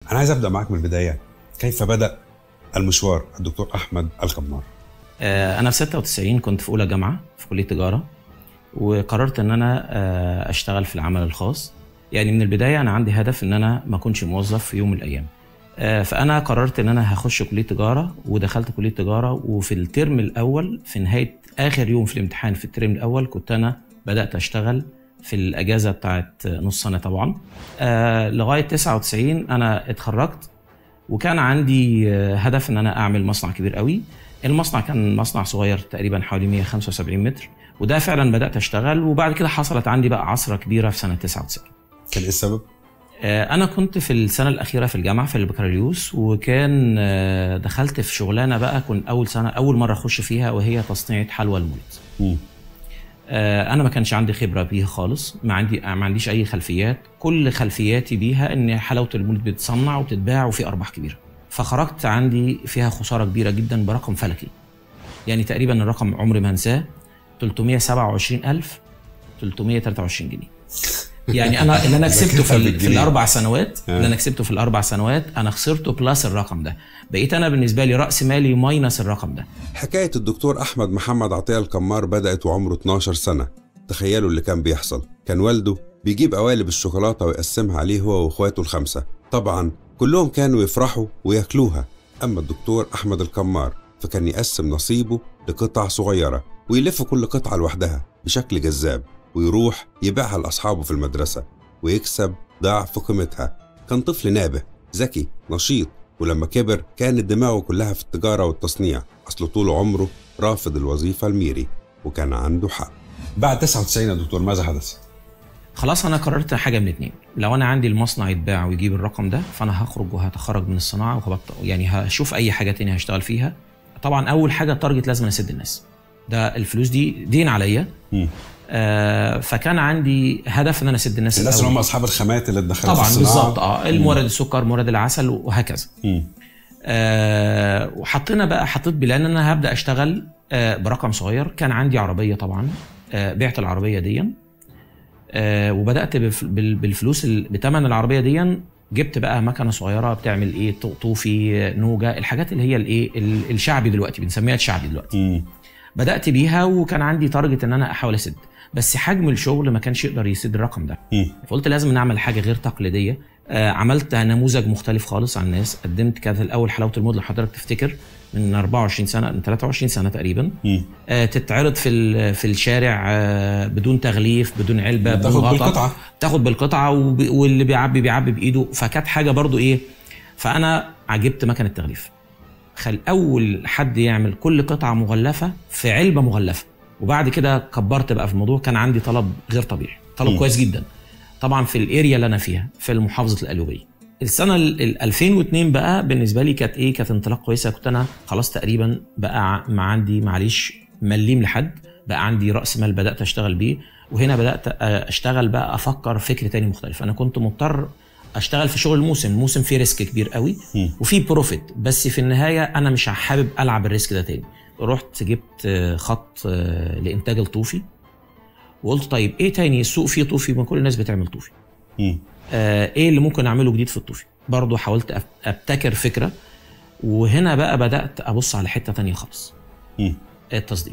انا عايز ابدا معاك من البدايه كيف بدا المشوار الدكتور احمد القمار آه، انا في 96 كنت في اولى جامعه في كليه تجاره وقررت ان انا آه، اشتغل في العمل الخاص يعني من البدايه انا عندي هدف ان انا ما اكونش موظف في يوم من الايام آه، فانا قررت ان انا هخش كليه تجاره ودخلت كليه تجاره وفي الترم الاول في نهايه اخر يوم في الامتحان في الترم الاول كنت انا بدات اشتغل في الاجازه بتاعت نص سنه طبعا آه، لغايه 99 انا اتخرجت وكان عندي آه، هدف ان انا اعمل مصنع كبير قوي المصنع كان مصنع صغير تقريبا حوالي 175 متر وده فعلا بدات اشتغل وبعد كده حصلت عندي بقى عصره كبيره في سنه 99 كان ايه السبب؟ آه، انا كنت في السنه الاخيره في الجامعه في البكالوريوس وكان آه، دخلت في شغلانه بقى كنت اول سنه اول مره اخش فيها وهي تصنيع حلوى المولد مم. آه، انا ما كانش عندي خبره بيها خالص ما عندي ما عنديش اي خلفيات كل خلفياتي بيها ان حلاوه المولد بتتصنع وبتتباع وفي ارباح كبيره فخرجت عندي فيها خساره كبيره جدا برقم فلكي يعني تقريبا الرقم عمري ما هنساه 327000 323 جنيه يعني انا اللي انا كسبته في, ال- في بالجنيه. الاربع سنوات آه. اللي انا كسبته في الاربع سنوات انا خسرته بلس الرقم ده بقيت انا بالنسبه لي راس مالي ماينس الرقم ده حكايه الدكتور احمد محمد عطيه القمار بدات وعمره 12 سنه تخيلوا اللي كان بيحصل كان والده بيجيب قوالب الشوكولاته ويقسمها عليه هو واخواته الخمسه طبعا كلهم كانوا يفرحوا وياكلوها اما الدكتور احمد القمار فكان يقسم نصيبه لقطع صغيره ويلف كل قطعه لوحدها بشكل جذاب ويروح يبيعها لاصحابه في المدرسه ويكسب ضعف قيمتها كان طفل نابه ذكي نشيط ولما كبر كانت دماغه كلها في التجاره والتصنيع اصله طول عمره رافض الوظيفه الميري وكان عنده حق بعد 99 يا دكتور ماذا حدث؟ خلاص انا قررت حاجه من اتنين لو انا عندي المصنع يتباع ويجيب الرقم ده فانا هخرج وهتخرج من الصناعه وهبطل يعني هشوف اي حاجه تانية هشتغل فيها طبعا اول حاجه التارجت لازم اسد الناس ده الفلوس دي دين عليا مم. آه فكان عندي هدف ان انا اسد الناس الناس اللي الأول. هم اصحاب الخامات اللي اتدخلت طبعا في الصناعه بالظبط اه المورد السكر مورد العسل وهكذا مم. آه وحطينا بقى حطيت بلان ان انا هبدا اشتغل آه برقم صغير كان عندي عربيه طبعا آه بعت العربيه دي آه وبدات بف- بال- بالفلوس ال- بتمن العربيه دي جبت بقى مكنه صغيره بتعمل ايه طوفي آه، نوجه الحاجات اللي هي الايه ال- الشعبي دلوقتي بنسميها الشعبي دلوقتي مم. بدات بيها وكان عندي تارجت ان انا احاول اسد بس حجم الشغل ما كانش يقدر يسد الرقم ده مم. فقلت لازم نعمل حاجه غير تقليديه آه عملت نموذج مختلف خالص عن الناس قدمت كانت الاول حلاوه المود لو حضرتك تفتكر من 24 سنه من 23 سنه تقريبا مم. آه تتعرض في ال- في الشارع آه بدون تغليف بدون علبه بدون تاخد غطا. بالقطعه تاخد بالقطعه وب- واللي بيعبي بيعبي بايده فكانت حاجه برضو ايه فانا عجبت مكنه تغليف خل اول حد يعمل كل قطعه مغلفه في علبه مغلفه وبعد كده كبرت بقى في الموضوع كان عندي طلب غير طبيعي طلب مم. كويس جدا طبعا في الاريا اللي انا فيها في محافظه القليوبيه السنه ال ال 2002 بقى بالنسبه لي كانت ايه كانت انطلاق كويسه كنت انا خلاص تقريبا بقى ع- ما عندي معلش مليم لحد بقى عندي راس مال بدات اشتغل بيه وهنا بدات أ- اشتغل بقى افكر فكر تاني مختلف انا كنت مضطر اشتغل في شغل الموسم الموسم فيه ريسك كبير قوي مم. وفي بروفيت بس في النهايه انا مش حابب العب الريسك ده تاني رحت جبت آه، خط آه، لانتاج الطوفي وقلت طيب ايه تاني السوق فيه طوفي ما كل الناس بتعمل طوفي مم. آه ايه اللي ممكن اعمله جديد في الطوفي برضه حاولت أف- ابتكر فكره وهنا بقى بدات ابص على حته تانية خالص مم. التصدير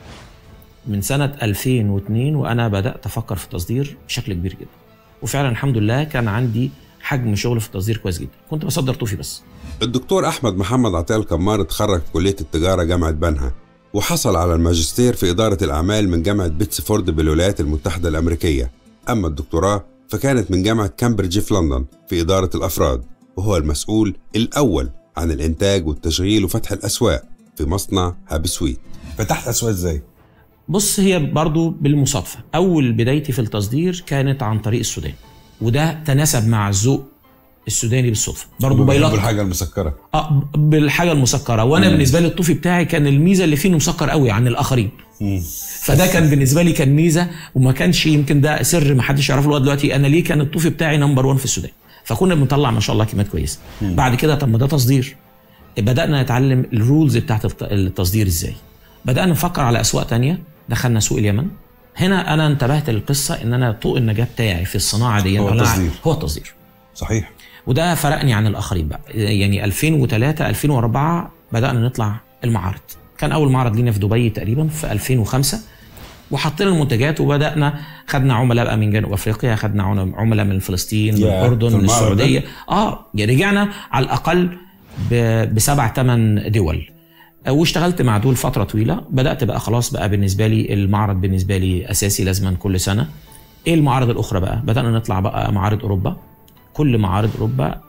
من سنه 2002 وانا بدات افكر في التصدير بشكل كبير جدا وفعلا الحمد لله كان عندي حجم شغل في التصدير كويس جدا كنت بصدر طوفي بس الدكتور احمد محمد عطيه القمار اتخرج في كليه التجاره جامعه بنها وحصل على الماجستير في اداره الاعمال من جامعه بيتسفورد بالولايات المتحده الامريكيه اما الدكتوراه فكانت من جامعه كامبريدج في لندن في اداره الافراد وهو المسؤول الاول عن الانتاج والتشغيل وفتح الاسواق في مصنع هاب سويت فتحت اسواق ازاي بص هي برضو بالمصادفة أول بدايتي في التصدير كانت عن طريق السودان وده تناسب مع الذوق السوداني بالصدفة برضو بيلقط بالحاجه المسكره آه بالحاجة المسكرة وأنا مم. بالنسبة لي الطوفي بتاعي كان الميزة اللي فيه إنه مسكر قوي عن الآخرين مم. فده كان بالنسبة لي كان ميزة وما كانش يمكن ده سر ما حدش يعرفه لغاية دلوقتي أنا ليه كان الطوفي بتاعي نمبر 1 في السودان فكنا بنطلع ما شاء الله كميات كويسة مم. بعد كده طب ما ده تصدير بدأنا نتعلم الرولز بتاعت الت- التصدير ازاي بدأنا نفكر على أسواق تانية دخلنا سوق اليمن هنا أنا انتبهت للقصة إن أنا طوق النجاة بتاعي في الصناعة دي هو أنا التصدير. هو التصدير صحيح وده فرقني عن الاخرين بقى يعني 2003 2004 بدانا نطلع المعارض كان اول معرض لينا في دبي تقريبا في 2005 وحطينا المنتجات وبدانا خدنا عملاء بقى من جنوب افريقيا خدنا عم- عملاء من فلسطين من يا، الاردن في من المعرض ده؟ السعوديه اه يعني رجعنا على الاقل ب- بسبع ثمان دول واشتغلت مع دول فتره طويله بدات بقى خلاص بقى بالنسبه لي المعرض بالنسبه لي اساسي لازما كل سنه ايه المعارض الاخرى بقى بدانا نطلع بقى معارض اوروبا كل معارض اوروبا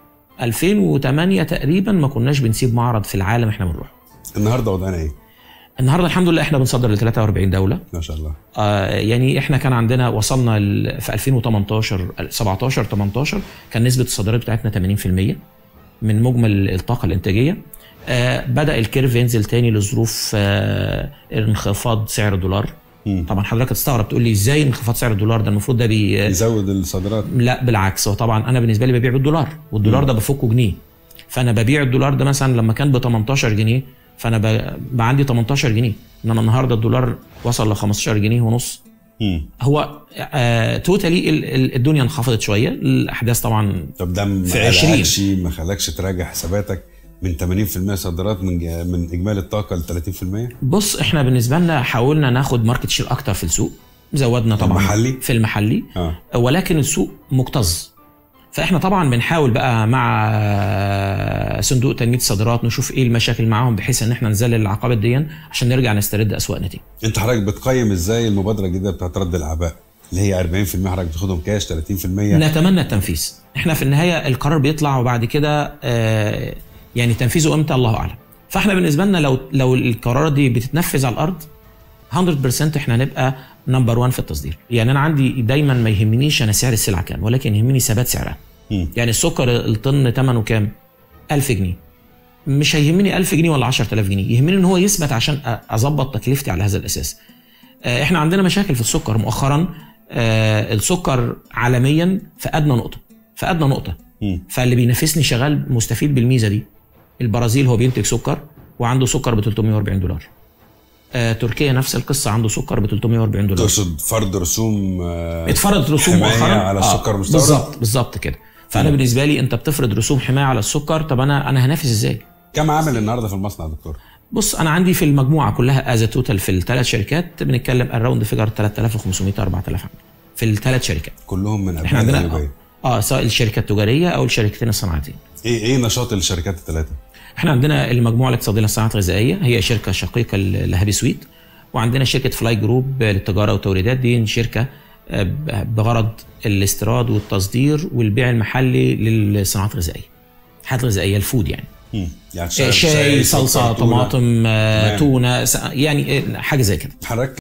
2008 تقريبا ما كناش بنسيب معرض في العالم احنا بنروح النهارده وضعنا ايه؟ النهارده الحمد لله احنا بنصدر ل 43 دوله ما شاء الله آه يعني احنا كان عندنا وصلنا ال- في 2018 17 18 كان نسبه الصادرات بتاعتنا 80% من مجمل الطاقه الانتاجيه آه بدا الكيرف ينزل تاني لظروف آه انخفاض سعر الدولار مم. طبعا حضرتك هتستغرب تقول لي ازاي انخفاض سعر الدولار ده المفروض ده بي يزود الصادرات لا بالعكس هو طبعا انا بالنسبه لي ببيع بالدولار والدولار ده بفكه جنيه فانا ببيع الدولار ده مثلا لما كان ب 18 جنيه فانا ب- بقى عندي 18 جنيه انما النهارده الدولار وصل ل 15 جنيه ونص مم. هو آه توتالي ال- ال- الدنيا انخفضت شويه الاحداث طبعا طب ده ما في 20. قلقكش ما خلاكش تراجع حساباتك من 80% صادرات من ج- من اجمالي الطاقه ل 30% بص احنا بالنسبه لنا حاولنا ناخد ماركت شير اكتر في السوق زودنا طبعا المحلي؟ في المحلي اه ولكن السوق مكتظ فاحنا طبعا بنحاول بقى مع صندوق تنميه الصادرات نشوف ايه المشاكل معاهم بحيث ان احنا نذلل العقبات دي عشان نرجع نسترد اسواقنا تاني انت حضرتك بتقيم ازاي المبادره الجديده بتاعت رد الاعباء اللي هي 40% حضرتك بتاخدهم كاش 30% نتمنى التنفيذ احنا في النهايه القرار بيطلع وبعد كده آه، يعني تنفيذه امتى الله اعلم فاحنا بالنسبه لنا لو لو القرارات دي بتتنفذ على الارض 100% احنا هنبقى نمبر 1 في التصدير يعني انا عندي دايما ما يهمنيش انا سعر السلعه كام ولكن يهمني ثبات سعرها مم. يعني السكر الطن ثمنه كام 1000 جنيه مش هيهمني 1000 جنيه ولا 10000 جنيه يهمني ان هو يثبت عشان أ- اظبط تكلفتي على هذا الاساس آه، احنا عندنا مشاكل في السكر مؤخرا آه، السكر عالميا في ادنى نقطه في ادنى نقطه مم. فاللي بينافسني شغال مستفيد بالميزه دي البرازيل هو بينتج سكر وعنده سكر ب 340 دولار آه، تركيا نفس القصه عنده سكر ب 340 دولار تقصد فرض رسوم آه، اتفرضت رسوم حماية مؤخرا على السكر المستورد؟ بالظبط بالظبط كده فانا بالنسبه لي انت بتفرض رسوم حمايه على السكر طب انا انا هنافس ازاي كم عامل النهارده في المصنع يا دكتور؟ بص انا عندي في المجموعه كلها از توتال في الثلاث شركات بنتكلم اراوند فيجر 3500 4000 عامل في الثلاث شركات كلهم من احنا ابناء عندنا الجنوبيه اه سواء الشركه التجاريه او الشركتين الصناعتين ايه ايه نشاط الشركات الثلاثه؟ احنا عندنا المجموعه الاقتصاديه للصناعات الغذائيه هي شركه شقيقه ل- لهابي سويت وعندنا شركه فلاي جروب للتجاره والتوريدات دي شركه آه، ب- بغرض الاستيراد والتصدير والبيع المحلي للصناعات الغذائيه الحاجات الغذائيه الفود يعني مم. يعني شاي, سكر، صلصه تونة. طماطم آه، تمام. تونه س- يعني آه، حاجه زي كده حضرتك